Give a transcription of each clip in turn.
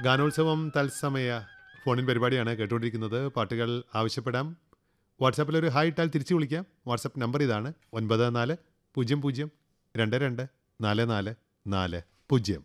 ഗാനോത്സവം തത്സമയ ഫോണിൻ പരിപാടിയാണ് കേട്ടുകൊണ്ടിരിക്കുന്നത് പാട്ടുകൾ ആവശ്യപ്പെടാം വാട്സാപ്പിൽ ഒരു ഹായ് ഇട്ടാൽ തിരിച്ചു വിളിക്കാം വാട്സാപ്പ് നമ്പർ ഇതാണ് ഒൻപത് നാല് പൂജ്യം പൂജ്യം രണ്ട് രണ്ട് നാല് നാല് നാല് പൂജ്യം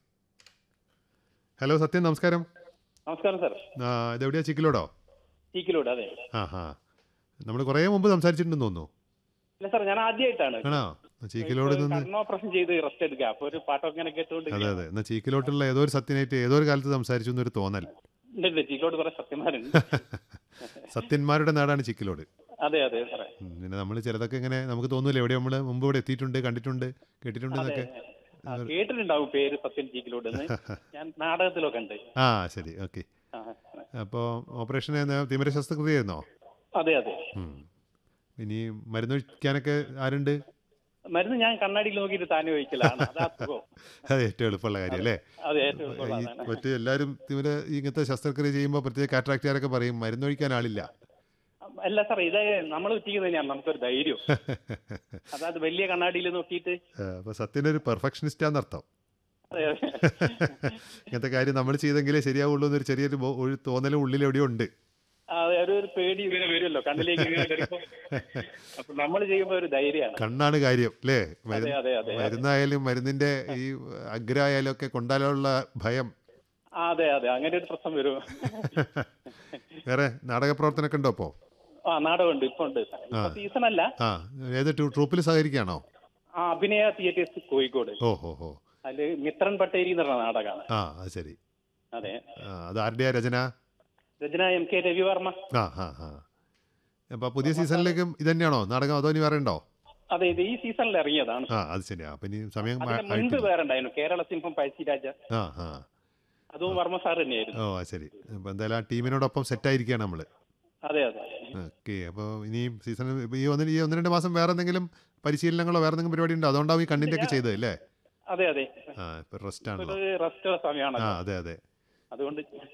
ഹലോ സത്യം നമസ്കാരം നമസ്കാരം സാർ ആ, ഇതെവിടെയാ ചിക്കിലോടോ ചീക്കിലൂടെ അതെ ആ ഹാ നമ്മൾ കുറേ മുമ്പ് സംസാരിച്ചിട്ടുണ്ടെന്ന് തോന്നുന്നു ഇല്ല സാർ ഞാൻ ആദ്യമായിട്ടാണ് ആണോ ചീക്കിലോട് നിന്ന് കണ്ണോപ്പറേഷൻ ചെയ്ത് റെസ്റ്റ് എടുക്കുക അപ്പൊ ഒരു പാട്ടൊക്കെ ഇങ്ങനെ കേട്ടുകൊണ്ട് അതെ അതെ എന്നാൽ ചീക്കിലോട്ടുള്ള ഏതോ ഒരു സത്യനായിട്ട് ഏതോ ഒരു കാലത്ത് സംസാരിച്ചു എന്നൊരു തോന്നൽ ഉണ്ട് ഉണ്ട് ചീക്കിലോട് കുറെ സത്യന്മാരുണ്ട് സത്യന്മാരുടെ നാടാണ് ചിക്കിലോട് അതെ അതെ സാറേ ഉം, പിന്നെ നമ്മൾ ചിലതൊക്കെ ഇങ്ങനെ നമുക്ക് തോന്നൂല എവിടെ നമ്മൾ മുമ്പ് ഇവിടെ എത്തിയിട്ടുണ്ട് കണ്ടിട്ടുണ്ട് കേട്ടിട്ടുണ്ട് അതെ എന്നൊക്കെ ആ, കേട്ടിട്ടുണ്ടാവും പേര് സത്യൻ ചീക്കിലോട് എന്ന് ഞാൻ നാടകത്തിലൊക്കെ ഉണ്ട് ആ ശരി ഓക്കെ ആ, അപ്പോൾ ഓപ്പറേഷൻ തിമിര ശസ്ത്രക്രിയ ആയിരുന്നോ അതെ അതെ ഉം. ഇനി മരുന്നൊഴിക്കാനൊക്കെ ആരുണ്ട് മരുന്ന് ഞാൻ കണ്ണാടിയിൽ നോക്കിയിട്ട് താനെ ഒഴിക്കലാണ് അതാ സുഖം അത് ഏറ്റവും എളുപ്പമുള്ള കാര്യം അല്ലേ അതെ ഏറ്റവും ഈ കൂടുതലാണ് മറ്റേ എല്ലാവരും തിമിര ഇങ്ങനത്തെ ശസ്ത്രക്രിയ ചെയ്യുമ്പോൾ പ്രത്യേക കാറ്ററാക്റ്റുകാരൊക്കെ പറയും മരുന്നൊഴിക്കാൻ ആളില്ല അല്ല സാർ ഇത് നമ്മൾ ഉറ്റിക്കുന്നത് തന്നെയാണ് നമുക്കൊരു ധൈര്യം അതായത് വലിയ കണ്ണാടിയിൽ നോക്കിയിട്ട് അപ്പോൾ സത്യനൊരു പെർഫെക്ഷനിസ്റ്റാന്നർത്ഥം അതെ അതെ ഇങ്ങനത്തെ കാര്യം നമ്മൾ ചെയ്തെങ്കിലേ ശരിയാവുള്ളൂ എന്നൊരു ചെറിയൊരു ബോ- ഒരു തോന്നലും ഉള്ളിൽ എവിടെയോ ഉണ്ട് അതെ ഒരു ഒരു പേടി ഇങ്ങനെ വരുമല്ലോ കണ്ണിലേക്ക് ഇങ്ങനെ വരുമ്പോ അപ്പൊ നമ്മൾ ചെയ്യുമ്പോ ഒരു ധൈര്യമാണ് കണ്ണാണ് കാര്യം അല്ലേ അതെ മരുന്ന് അതെ അതെ മരുന്നായാലും മരുന്നിന്റെ ഈ അഗ്രായാലും ഒക്കെ കൊണ്ടാലുള്ള ഭയം ആ, അതെ അതെ അങ്ങനെ ഒരു പ്രശ്നം വരും വേറെ നാടക പ്രവർത്തനമൊക്കെ ഉണ്ടോ അപ്പോൾ ആ നാടകമുണ്ട് ഇപ്പൊ ഉണ്ട് ഇപ്പൊ സീസൺ അല്ല ആ ഏത് ട്രൂ- ട്രൂപ്പിൽ സഹകരിക്കുകയാണോ ആ അഭിനയ തിയേറ്റേഴ്സ് കോഴിക്കോട് ഓ ഹോ ഹോ അതില് മിത്രൻ പട്ടേരി എന്ന് പറഞ്ഞ നാടകമാണ് ആ അത് ശരി അതെ ആ, അത് ആരുടെയാ രചന രചന എം കെ രവിവർമ്മ ആ ആ ആ അപ്പോൾ പുതിയ സീസണിലേക്കും ഇതന്നെയാണോ നാടകം അതോ ഇനി വേറെ ഉണ്ടോ അതെ ഇത് ഈ സീസണിൽ ഇറങ്ങിയതാണ് ആ അത് ശരിയാ അപ്പം ഇനി സമയം അതിന് ആ- മുൻപ് ആയിട്ടില്ല വേറെ ഉണ്ടായിരുന്നു കേരള സിംഹം പഴശ്ശിരാജ ആ ആ അതും വർമ്മ സാർ തന്നെയായിരുന്നു ഓ അത് ശരി അപ്പോൾ എന്തായാലും ആ ടീമിനോടൊപ്പം സെറ്റായിരിക്കുകയാണ് നമ്മൾ അതെ അതെ ഓക്കെ അപ്പോൾ ഇനിയും സീസൺ ഈ ഒന്ന് ഈ ഒന്ന് രണ്ട് മാസം വേറെ എന്തെങ്കിലും പരിശീലനങ്ങളോ വേറെ എന്തെങ്കിലും പരിപാടി ഉണ്ടോ അതുകൊണ്ടാവും ഈ കണ്ണിൻ്റെ ഒക്കെ ചെയ്തത് അല്ലേ അതെ അതെ ആ ഇപ്പം റെസ്റ്റ് ആണല്ലോ ഒരു റെസ്റ്റ് സമയമാണ് ആ അതെ അതെ അതുകൊണ്ട്